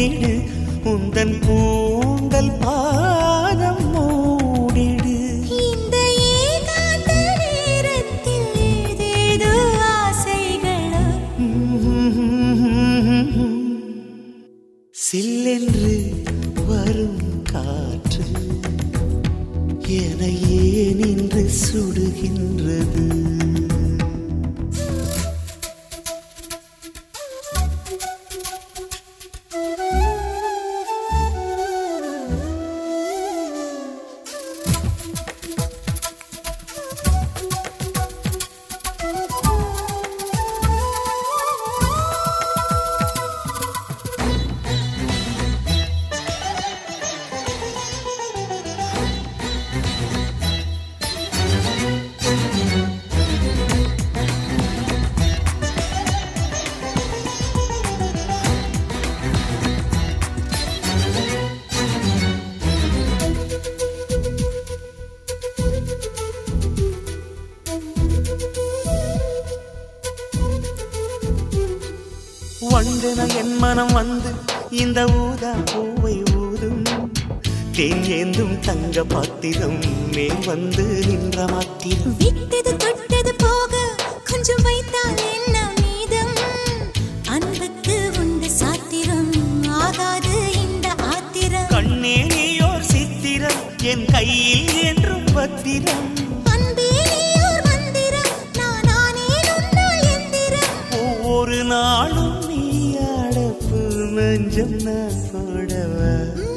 சூடிடு உந்தன் கூந்தல் பாதம் மூடிடு இந்த ஏகாந்த நேரத்தில் ஏதேதோ ஆசைகளோ சில்லென்று வரும் காற்று என ஏன் இன்று சுடுகின்றது வண்டென என் மனம் வந்து இந்த ஊதா பூவை ஊதும் தேன் ஏந்தும் தங்க பாத்திரம் மேல் வந்து நின்ற மாத்திரம் விட்டது தொட்டது போக கொஞ்சம் வைத்தால் என்ன மீதம் அன்புக்கு உண்டு சாத்திரம் ஆகாது இந்த ஆத்திரம் கண்ணே நீயோர் சித்திரம் என் கையில் என்றும் பத்திரம் அன்பே நீயோர் மந்திரம் நான் ஆனேன் உன்னால் எந்திரம் ஒவ்வொரு நாளும் நீ அடப்பு நெஞ்சம் நான் போடவா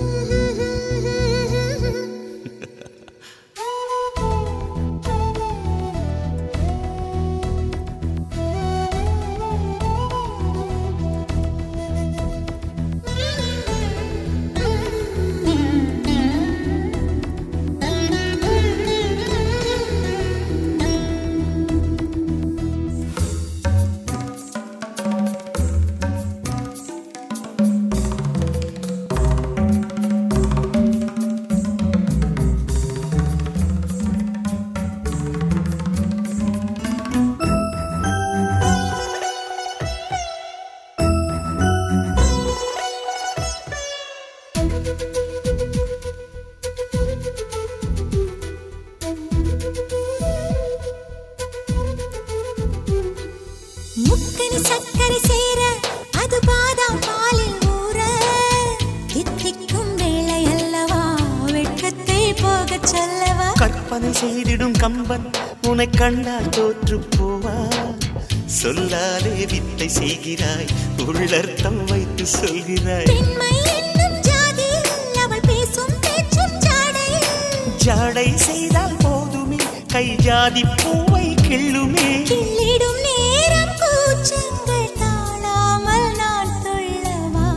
முக்கனி சக்கரை சேர அது பாதாம் பாலில் ஊற தித்திக்கும் வேளை அல்லவா வெட்கத்தை போகச் சொல்லவா கற்பனை செய்திடும் கம்பன் உன்னை கண்டால் தோற்று போவா சொல்லாலே வித்தை செய்கிறாய் உள்ளர்த்தம் வைத்து சொல்கிறாய் பெண்மை என்னும் ஜாதியில் அவள் பேசும் பேச்சும் ஜாடையில் ஜாடை செய்தால் போதுமே கை ஜாதி பூவை கிள்ளுமே கிள்ளிடும் நேரம் கூச்சங்கள் தாழாமல் நான் துள்ளவா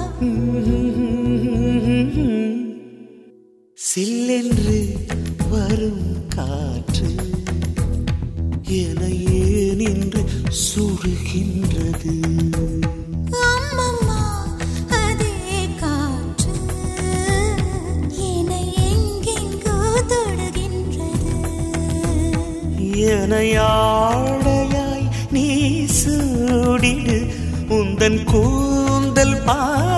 சில்லென்று வரும் காற்று என ஏன் இன்று சுடுகின்றது அம்மம்மா அதே காற்று என்னை எங்கெங்கோ தொடுகின்றது எனையாடையாய் நீ சூடிடு உந்தன் கூந்தல் பா